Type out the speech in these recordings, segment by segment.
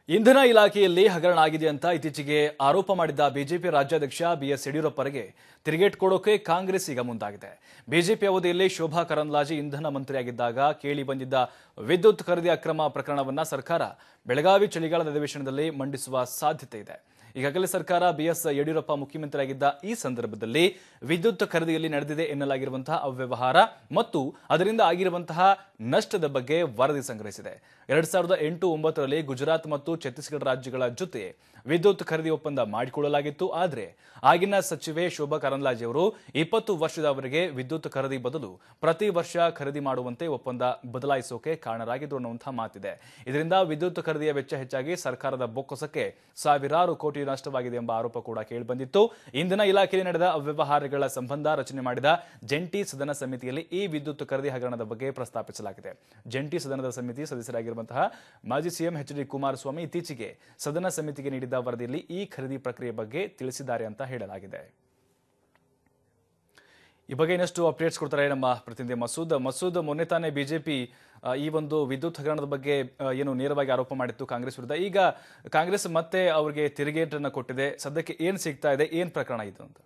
ಇಂಧನ ಇಲಾಖೆಯಲ್ಲಿ ಹಗರಣ ಆಗಿದೆ ಅಂತ ಇತ್ತೀಚೆಗೆ ಆರೋಪ ಮಾಡಿದ್ದ ಬಿಜೆಪಿ ರಾಜ್ಯಾಧ್ಯಕ್ಷ ಬಿಎಸ್ ಯಡಿಯೂರಪ್ಪರಿಗೆ ತಿರುಗೇಟ್ ಕೊಡೋಕೆ ಕಾಂಗ್ರೆಸ್ ಈಗ ಮುಂದಾಗಿದೆ ಬಿಜೆಪಿ ಅವಧಿಯಲ್ಲಿ ಶೋಭಾ ಕರಂದ್ಲಾಜೆ ಇಂಧನ ಮಂತ್ರಿಯಾಗಿದ್ದಾಗ ಕೇಳಿ ಬಂದಿದ್ದ ವಿದ್ಯುತ್ ಖರೀದಿ ಅಕ್ರಮ ಪ್ರಕರಣವನ್ನ ಸರ್ಕಾರ ಬೆಳಗಾವಿ ಚಳಿಗಾಲದ ಅಧಿವೇಶನದಲ್ಲಿ ಮಂಡಿಸುವ ಸಾಧ್ಯತೆ ಇದೆ ಈಗಾಗಲೇ ಸರ್ಕಾರ ಬಿಎಸ್ ಯಡಿಯೂರಪ್ಪ ಮುಖ್ಯಮಂತ್ರಿಯಾಗಿದ್ದ ಈ ಸಂದರ್ಭದಲ್ಲಿ ವಿದ್ಯುತ್ ಖರೀದಿಯಲ್ಲಿ ನಡೆದಿದೆ ಎನ್ನಲಾಗಿರುವಂತಹ ಅವ್ಯವಹಾರ ಮತ್ತು ಅದರಿಂದ ಆಗಿರುವಂತಹ ನಷ್ಟದ ಬಗ್ಗೆ ವರದಿ ಸಂಗ್ರಹಿಸಿದೆ ಎರಡ್ ಸಾವಿರದ ಎಂಟು ಒಂಬತ್ತರಲ್ಲಿ ಗುಜರಾತ್ ಮತ್ತು ಛತ್ತೀಸ್ಗಢ ರಾಜ್ಯಗಳ ಜೊತೆ ವಿದ್ಯುತ್ ಖರೀದಿ ಒಪ್ಪಂದ ಮಾಡಿಕೊಳ್ಳಲಾಗಿತ್ತು ಆದರೆ ಆಗಿನ ಸಚಿವೆ ಶೋಭಾ ಕರಂದ್ಲಾಜೆ ಅವರು ಇಪ್ಪತ್ತು ವರ್ಷದವರೆಗೆ ವಿದ್ಯುತ್ ಖರೀದಿ ಬದಲು ಪ್ರತಿ ವರ್ಷ ಖರೀದಿ ಮಾಡುವಂತೆ ಒಪ್ಪಂದ ಬದಲಾಯಿಸೋಕೆ ಕಾರಣರಾಗಿದ್ರು ಅನ್ನುವಂತಹ ಮಾತಿದೆ ಇದರಿಂದ ವಿದ್ಯುತ್ ಖರೀದಿಯ ವೆಚ್ಚ ಹೆಚ್ಚಾಗಿ ಸರ್ಕಾರದ ಬೊಕ್ಕಸಕ್ಕೆ ಸಾವಿರಾರು ಕೋಟಿ ನಷ್ಟವಾಗಿದೆ ಎಂಬ ಆರೋಪ ಕೂಡ ಕೇಳಿಬಂದಿತ್ತು ಇಂಧನ ಇಲಾಖೆಯಲ್ಲಿ ನಡೆದ ಅವ್ಯವಹಾರಗಳ ಸಂಬಂಧ ರಚನೆ ಮಾಡಿದ ಜಂಟಿ ಸದನ ಸಮಿತಿಯಲ್ಲಿ ಈ ವಿದ್ಯುತ್ ಖರೀದಿ ಹಗರಣದ ಬಗ್ಗೆ ಪ್ರಸ್ತಾಪಿಸಲಾಗಿದೆ ಜಂಟಿ ಸದನದ ಸಮಿತಿ ಸದಸ್ಯರಾಗಿರುವಂತಹ ಮಾಜಿ ಸಿಎಂ ಎಚ್ ಡಿ ಕುಮಾರಸ್ವಾಮಿ ಇತ್ತೀಚೆಗೆ ಸದನ ಸಮಿತಿಗೆ ನೀಡಿದ್ದ ವರದಿಯಲ್ಲಿ ಈ ಖರೀದಿ ಪ್ರಕ್ರಿಯೆ ಬಗ್ಗೆ ತಿಳಿಸಿದ್ದಾರೆ ಅಂತ ಹೇಳಲಾಗಿದೆ ಈ ಬಗ್ಗೆ ಇನ್ನಷ್ಟು ಅಪ್ಡೇಟ್ಸ್ ಕೊಡ್ತಾರೆ ನಮ್ಮ ಪ್ರತಿನಿಧಿ ಮಸೂದ್ ಮಸೂದ್ ಮೊನ್ನೆ ತಾನೇ ಬಿಜೆಪಿ ಈ ಒಂದು ವಿದ್ಯುತ್ ಹಗರಣದ ಬಗ್ಗೆ ಆ, ಏನು ನೇರವಾಗಿ ಆರೋಪ ಮಾಡಿತ್ತು ಕಾಂಗ್ರೆಸ್ ವಿರುದ್ಧ ಈಗ ಕಾಂಗ್ರೆಸ್ ಮತ್ತೆ ಅವರಿಗೆ ತಿರುಗೇಟನ್ನು ಕೊಟ್ಟಿದೆ ಸದ್ಯಕ್ಕೆ ಏನ್ ಸಿಗ್ತಾ ಇದೆ ಏನ್ ಪ್ರಕರಣ ಇದು ಅಂತ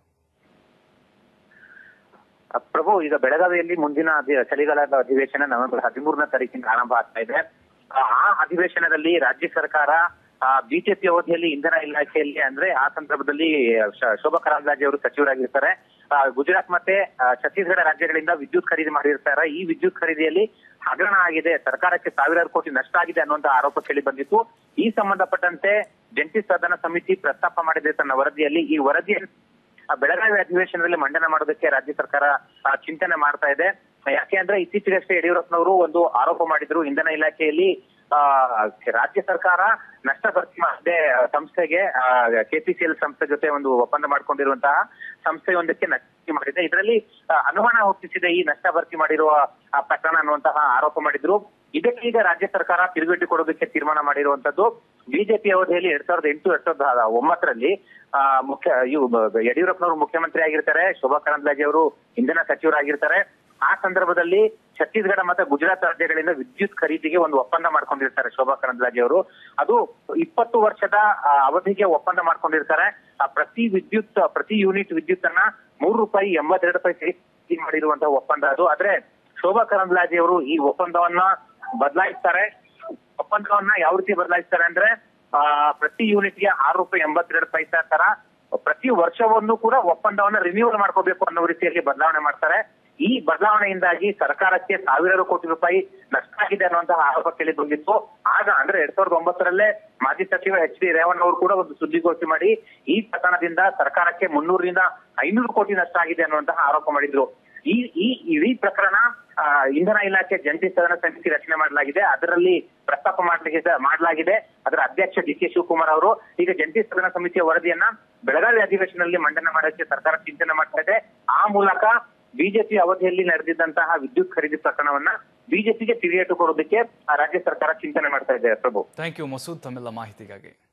ಪ್ರಭು ಈಗ ಬೆಳಗಾವಿಯಲ್ಲಿ ಮುಂದಿನ ಅಧಿ- ಚಳಿಗಾಲದ ಅಧಿವೇಶನ ನವೆಂಬರ್ ಹದಿಮೂರನೇ ತಾರೀಕಿಂದ ಆರಂಭ ಆಗ್ತಾ ಇದೆ ಆ ಆ ಅಧಿವೇಶನದಲ್ಲಿ ರಾಜ್ಯ ಸರ್ಕಾರ ಬಿಜೆಪಿ ಅವಧಿಯಲ್ಲಿ ಇಂಧನ ಇಲಾಖೆಯಲ್ಲಿ ಅಂದ್ರೆ ಆ ಸಂದರ್ಭದಲ್ಲಿ ಶ- ಶೋಭಾ ಕರಂದ್ಲಾಜೆ ಅವರು ಸಚಿವರಾಗಿರ್ತಾರೆ ಆ, ಗುಜರಾತ್ ಮತ್ತೆ ಆ, ಛತ್ತೀಸ್ಗಢ ರಾಜ್ಯಗಳಿಂದ ವಿದ್ಯುತ್ ಖರೀದಿ ಮಾಡಿರ್ತಾರೆ ಈ ವಿದ್ಯುತ್ ಖರೀದಿಯಲ್ಲಿ ಹಗರಣ ಆಗಿದೆ ಸರ್ಕಾರಕ್ಕೆ ಸಾವಿರಾರು ಕೋಟಿ ನಷ್ಟ ಆಗಿದೆ ಅನ್ನುವಂತ ಆರೋಪ ಕೇಳಿ ಬಂದಿತ್ತು ಈ ಸಂಬಂಧಪಟ್ಟಂತೆ ಜಂಟಿ ಸದನ ಸಮಿತಿ ಪ್ರಸ್ತಾಪ ಮಾಡಿದೆ ತನ್ನ ವರದಿಯಲ್ಲಿ ಈ ವರದಿಯನ್ನು ಆ ಬೆಳಗಾವಿ ಅಧಿವೇಶನದಲ್ಲಿ ಮಂಡನೆ ಮಾಡೋದಕ್ಕೆ ರಾಜ್ಯ ಸರ್ಕಾರ ಆ, ಚಿಂತನೆ ಮಾಡ್ತಾ ಇದೆ ಯಾಕೆ ಅಂದ್ರೆ ಇತ್ತೀಚೆಗಷ್ಟೇ ಯಡಿಯೂರಪ್ಪನವರು ಒಂದು ಆರೋಪ ಮಾಡಿದ್ರು ಇಂಧನ ಇಲಾಖೆಯಲ್ಲಿ ಆ ರಾಜ್ಯ ಸರ್ಕಾರ ನಷ್ಟ ಭರ್ತಿ ಮಾಡದೆ ಸಂಸ್ಥೆಗೆ ಕೆಪಿಸಿಎಲ್ ಸಂಸ್ಥೆ ಜೊತೆ ಒಂದು ಒಪ್ಪಂದ ಮಾಡ್ಕೊಂಡಿರುವಂತಹ ಸಂಸ್ಥೆಯೊಂದಕ್ಕೆ ನಷ್ಟ ಭರ್ತಿ ಮಾಡಿದೆ ಇದರಲ್ಲಿ ಆ, ಅನುಮಾನ ಹುಟ್ಟಿಸಿದೆ ಈ ನಷ್ಟ ಭರ್ತಿ ಮಾಡಿರುವ ಆ ಪ್ರಕರಣ ಅನ್ನುವಂತಹ ಆರೋಪ ಮಾಡಿದ್ರು ಇದಕ್ಕೆ ಈಗ ರಾಜ್ಯ ಸರ್ಕಾರ ತಿರುಗೇಟು ಕೊಡೋದಕ್ಕೆ ತೀರ್ಮಾನ ಮಾಡಿರುವಂತದ್ದು ಬಿಜೆಪಿ ಅವಧಿಯಲ್ಲಿ ಎರಡ್ ಸಾವಿರದ ಎಂಟು ಎರಡ್ ಸಾವಿರದ ಒಂಬತ್ತರಲ್ಲಿ ಆ, ಮುಖ್ಯ ಇವು ಬ- ಯಡಿಯೂರಪ್ಪನವರು ಮುಖ್ಯಮಂತ್ರಿ ಆಗಿರ್ತಾರೆ ಶೋಭಾ ಕರಂದ್ಲಾಜೆ ಅವರು ಇಂಧನ ಸಚಿವರಾಗಿರ್ತಾರೆ ಆ ಸಂದರ್ಭದಲ್ಲಿ ಛತ್ತೀಸ್ಗಢ ಮತ್ತೆ ಗುಜರಾತ್ ರಾಜ್ಯಗಳಿಂದ ವಿದ್ಯುತ್ ಖರೀದಿಗೆ ಒಂದು ಒಪ್ಪಂದ ಮಾಡ್ಕೊಂಡಿರ್ತಾರೆ ಶೋಭಾ ಕರಂದ್ಲಾಜೆ ಅವರು ಅದು ಇಪ್ಪತ್ತು ವರ್ಷದ ಆ, ಅವಧಿಗೆ ಒಪ್ಪಂದ ಮಾಡ್ಕೊಂಡಿರ್ತಾರೆ ಆ ಪ್ರತಿ ವಿದ್ಯುತ್ ಪ್ರತಿ ಯೂನಿಟ್ ವಿದ್ಯುತ್ ಅನ್ನ ಮೂರು ರೂಪಾಯಿ ಎಂಬತ್ತೆರಡು ಪೈಸೆ ಮಾಡಿರುವಂತಹ ಒಪ್ಪಂದ ಅದು ಆದ್ರೆ ಶೋಭಾ ಕರಂದ್ಲಾಜೆ ಅವರು ಈ ಒಪ್ಪಂದವನ್ನ ಬದಲಾಯಿಸ್ತಾರೆ ಒಪ್ಪಂದವನ್ನ ಯಾವ ರೀತಿ ಬದಲಾಯಿಸ್ತಾರೆ ಅಂದ್ರೆ ಆ, ಪ್ರತಿ ಯೂನಿಟ್ಗೆ ಆರು ರೂಪಾಯಿ ಎಂಬತ್ತೆರಡು ಪೈಸಾ ತರ ಪ್ರತಿ ವರ್ಷವನ್ನು ಕೂಡ ಒಪ್ಪಂದವನ್ನ ರಿನ್ಯೂವಲ್ ಮಾಡ್ಕೋಬೇಕು ಅನ್ನೋ ರೀತಿಯಲ್ಲಿ ಬದಲಾವಣೆ ಮಾಡ್ತಾರೆ ಈ ಬದಲಾವಣೆಯಿಂದಾಗಿ ಸರ್ಕಾರಕ್ಕೆ ಸಾವಿರಾರು ಕೋಟಿ ರೂಪಾಯಿ ನಷ್ಟ ಆಗಿದೆ ಅನ್ನುವಂತಹ ಆರೋಪ ಕೇಳಿ ಬಂದಿತ್ತು ಆಗ ಅಂದ್ರೆ ಎರಡ್ ಸಾವಿರದ ಒಂಬತ್ತರಲ್ಲೇ ಮಾಜಿ ಸಚಿವ ಎಚ್ ಡಿ ರೇವಣ್ಣ ಅವರು ಕೂಡ ಒಂದು ಸುದ್ದಿಗೋಷ್ಠಿ ಮಾಡಿ ಈ ಪ್ರಕರಣದಿಂದ ಸರ್ಕಾರಕ್ಕೆ ಮುನ್ನೂರರಿಂದ ಐನೂರು ಕೋಟಿ ನಷ್ಟ ಆಗಿದೆ ಅನ್ನುವಂತಹ ಆರೋಪ ಮಾಡಿದ್ರು ಈ ಈ ಇಡೀ ಪ್ರಕರಣ ಆ, ಇಂಧನ ಇಲಾಖೆ ಜಂಟಿ ಸದನ ಸಮಿತಿ ರಚನೆ ಮಾಡಲಾಗಿದೆ ಅದರಲ್ಲಿ ಪ್ರಸ್ತಾಪ ಮಾಡಲಾಗಿದೆ ಮಾಡಲಾಗಿದೆ ಅದರ ಅಧ್ಯಕ್ಷ ಡಿ ಕೆ ಶಿವಕುಮಾರ್ ಅವರು ಈಗ ಜಂಟಿ ಸದನ ಸಮಿತಿಯ ವರದಿಯನ್ನ ಬೆಳಗಾವಿ ಅಧಿವೇಶನದಲ್ಲಿ ಮಂಡನೆ ಮಾಡೋಕ್ಕೆ ಸರ್ಕಾರ ಚಿಂತನೆ ಮಾಡ್ತಾ ಇದೆ ಆ ಮೂಲಕ ಬಿಜೆಪಿ ಅವಧಿಯಲ್ಲಿ ನಡೆದಿದ್ದಂತಹ ವಿದ್ಯುತ್ ಖರೀದಿ ಪ್ರಕರಣವನ್ನ ಬಿಜೆಪಿಗೆ ತಿರುಗೇಟು ಕೊಡೋದಕ್ಕೆ ಆ ರಾಜ್ಯ ಸರ್ಕಾರ ಚಿಂತನೆ ಮಾಡ್ತಾ ಇದೆ ಪ್ರಭು ಥ್ಯಾಂಕ್ ಯು ಮಸೂದ್ ತಮ್ಮೆಲ್ಲ ಮಾಹಿತಿಗಾಗಿ